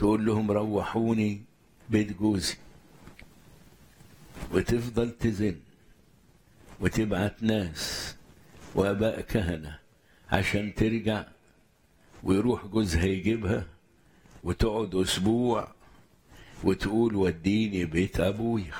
تقول لهم روحوني بيت جوزي وتفضل تزن وتبعت ناس واباء كهنه عشان ترجع ويروح جوزها يجيبها وتقعد اسبوع وتقول وديني بيت ابويا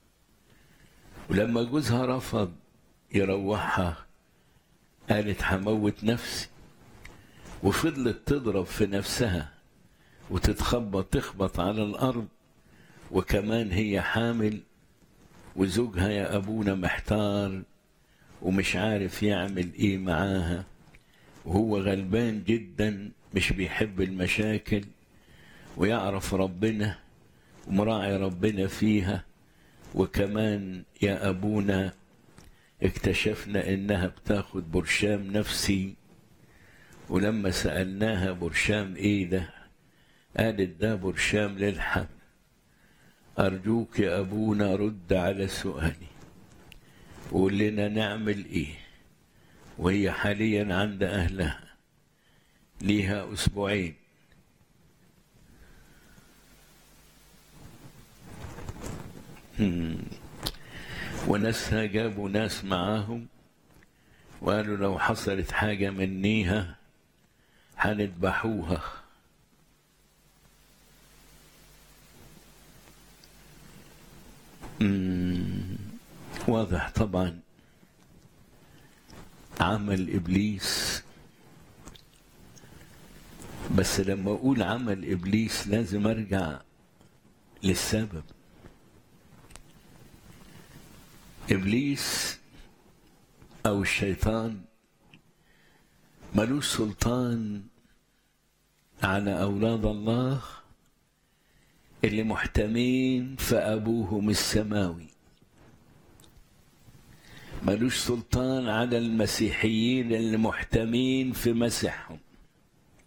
ولما جوزها رفض يروحها قالت هموت نفسي وفضلت تضرب في نفسها وتتخبط تخبط على الارض وكمان هي حامل وزوجها يا ابونا محتار ومش عارف يعمل ايه معاها وهو غلبان جدا مش بيحب المشاكل ويعرف ربنا ومراعي ربنا فيها وكمان يا ابونا اكتشفنا انها بتاخد برشام نفسي ولما سالناها برشام ايه ده قالت ده برشام للحمل ارجوك يا ابونا رد على سؤالي وقول لنا نعمل ايه وهي حاليا عند اهلها ليها اسبوعين وناسها جابوا ناس معاهم وقالوا لو حصلت حاجة منيها هنذبحوها واضح طبعا عمل ابليس بس لما اقول عمل ابليس لازم ارجع للسبب ابليس او الشيطان ملوش سلطان على اولاد الله اللي محتمين في ابوهم السماوي ملوش سلطان على المسيحيين اللي محتمين في مسيحهم